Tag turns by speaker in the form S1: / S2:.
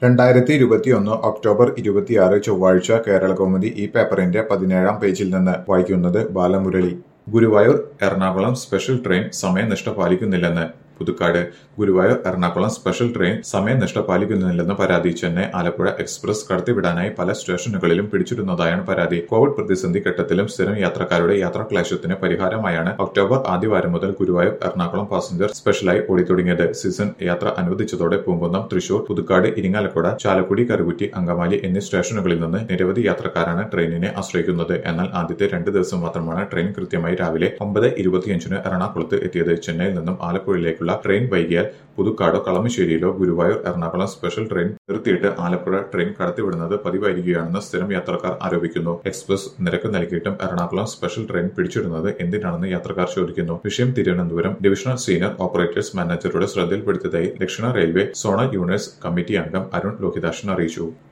S1: രണ്ടായിരത്തി ഇരുപത്തിയൊന്ന് ഒക്ടോബർ ഇരുപത്തിയാറ് ചൊവ്വാഴ്ച കേരളകൗമുദി ഈ പേപ്പറിന്റെ പതിനേഴാം പേജിൽ നിന്ന് വായിക്കുന്നത് ബാലമുരളി ഗുരുവായൂർ എറണാകുളം സ്പെഷ്യൽ ട്രെയിൻ സമയനിഷ്ഠ പാലിക്കുന്നില്ലെന്ന് പുതുക്കാട് ഗുരുവായൂർ എറണാകുളം സ്പെഷ്യൽ ട്രെയിൻ സമയനിഷ്ഠ പാലിക്കുന്നില്ലെന്ന് പരാതി ചെന്നൈ ആലപ്പുഴ എക്സ്പ്രസ് കടത്തിവിടാനായി പല സ്റ്റേഷനുകളിലും പിടിച്ചിടുന്നതായാണ് പരാതി കോവിഡ് പ്രതിസന്ധി ഘട്ടത്തിലും സ്ഥിരം യാത്രക്കാരുടെ യാത്രാക്ലേശത്തിന് പരിഹാരമായാണ് ഒക്ടോബർ ആദ്യവാരം മുതൽ ഗുരുവായൂർ എറണാകുളം പാസഞ്ചർ സ്പെഷ്യലായി ഓടിത്തുടങ്ങിയത് സീസൺ യാത്ര അനുവദിച്ചതോടെ പൂങ്കുന്നം തൃശൂർ പുതുക്കാട് ഇരിങ്ങാലക്കുട ചാലക്കുടി കറുകുറ്റി അങ്കമാലി എന്നീ സ്റ്റേഷനുകളിൽ നിന്ന് നിരവധി യാത്രക്കാരാണ് ട്രെയിനിനെ ആശ്രയിക്കുന്നത് എന്നാൽ ആദ്യത്തെ രണ്ട് ദിവസം മാത്രമാണ് ട്രെയിൻ കൃത്യമായി രാവിലെ ഒമ്പത് ഇരുപത്തിയഞ്ചിന് എറണാകുളത്ത് എത്തിയത് ചെന്നൈയിൽ നിന്നും ആലപ്പുഴയിലേക്കുള്ള ട്രെയിൻ വൈകിയാൽ പുതുക്കാടോ കളമശ്ശേരിയിലോ ഗുരുവായൂർ എറണാകുളം സ്പെഷ്യൽ ട്രെയിൻ നിർത്തിയിട്ട് ആലപ്പുഴ ട്രെയിൻ കടത്തിവിടുന്നത് പതിവായിരിക്കുകയാണെന്ന് സ്ഥിരം യാത്രക്കാർ ആരോപിക്കുന്നു എക്സ്പ്രസ് നിരക്ക് നൽകിയിട്ടും എറണാകുളം സ്പെഷ്യൽ ട്രെയിൻ പിടിച്ചിടുന്നത് എന്തിനാണെന്ന് യാത്രക്കാർ ചോദിക്കുന്നു വിഷയം തിരുവനന്തപുരം ഡിവിഷണൽ സീനിയർ ഓപ്പറേറ്റേഴ്സ് മാനേജറുടെ ശ്രദ്ധയിൽപ്പെടുത്തിയതായി ദക്ഷിണ റെയിൽവേ സോണൽ യൂണിവേഴ്സ് കമ്മിറ്റി അംഗം അരുൺ ലോഹിതാഷൻ അറിയിച്ചു